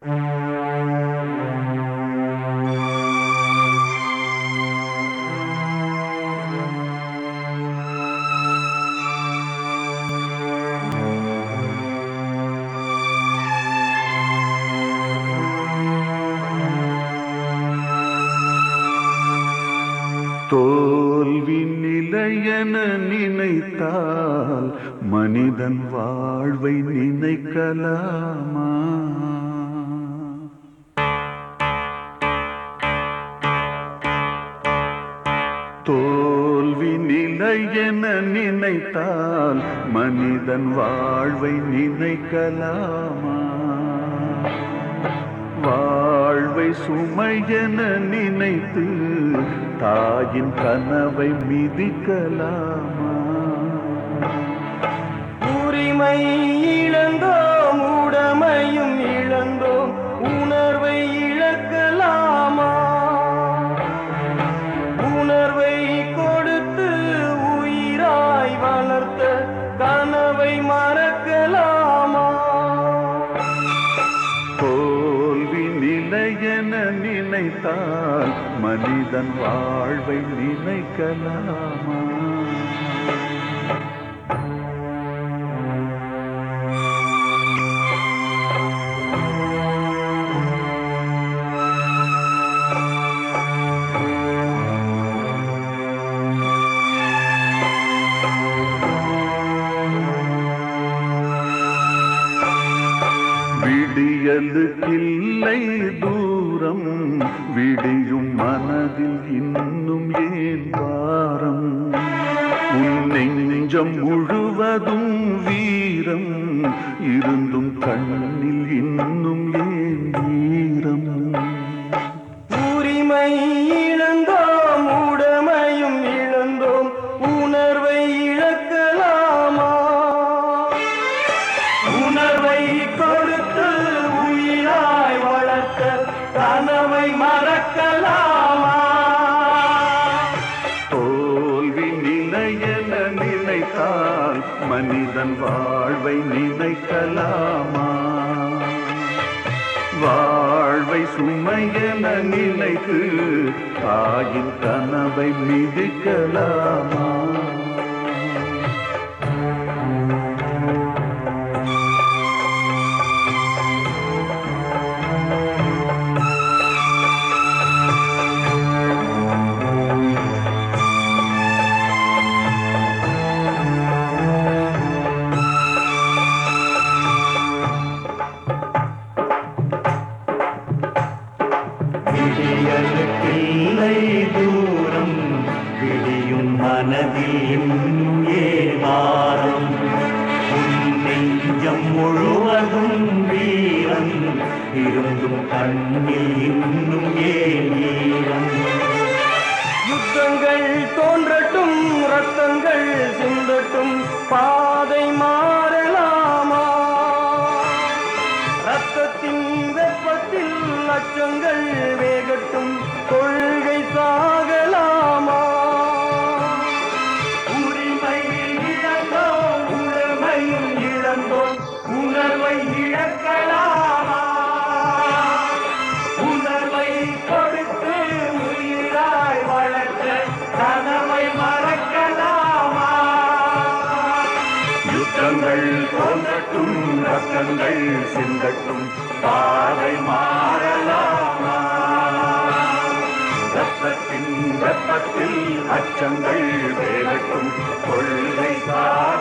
தோல்வி நிலையென நினைத்தால் மனிதன் வாழ்வை நினைக்கலாமா தோல்வி நிலையென நினைத்தால் மனிதன் வாழ்வை நினைக்கலாமா வாழ்வை சுமையென நினைத்து தாயின் கனவை மிதிக்கலாமா உரிமை இழந்தோம் உடமையும் இழந்தோம் உணர்வை இழக்கலாமா உணர்வை கொடுத்து உயிராய் வளர்த்த கனவை மறக்கலாமா தோல்வி நிலையென நினைத்தால் மனிதன் வாழ்வை நினைக்கலாமா விடியலுக்கில்லை தூரம் விடியும் மனதில் இன்னும் ஏன் வாரம் உன் நெஞ்சம் முழுவதும் வீரம் இருந்தும் கண்ணில் இன்னும் ஏன் ஈரம் உரிமை இழந்தோம் உடமையும் இழந்தோம் உணர்வை இழக்கலாமா உணர்வை கொடுத்து உயிராய் வளர்த்த கனவை மறக்கலாமா தோல்வி நிலையென நினைத்தால் மனிதன் வாழ்வை நினைக்கலாமா வாழ்வை சுமையென நினைத்து தாயின் கனவை மிதிக்கலாமா விடியலுக்கில்லை தூரம் விடியும் மனதில் இன்னும் ஏவாரம் உன் நெஞ்சம் முழுவதும் வீரம் இருந்தும் கண்ணில் இன்னும் ஏன் ஈரம் யுத்தங்கள் தோன்றட்டும் ரத்தங்கள் சிந்தட்டும் பாதை மாறலாமா ரத்தத்தின் வெப்பத்தில் அச்சங்கள் வேகட்டும் கொள்கை சாகலாமா உரிமை இழந்தோம் உடமையும் இழந்தோம் உணர்வை இழக்கலாமா உணர்வை கொடுத்து உயிராய் வளர்த்த கனவை மறக்கலாமா யுத்தங்கள் தோன்றட்டும் ரத்தங்கள் சிந்தட்டும் பாதை மாறலாமா ரத்தத்தின் வெப்பத்தில் அச்சங்கள் வேகட்டும் கொள்கை சார்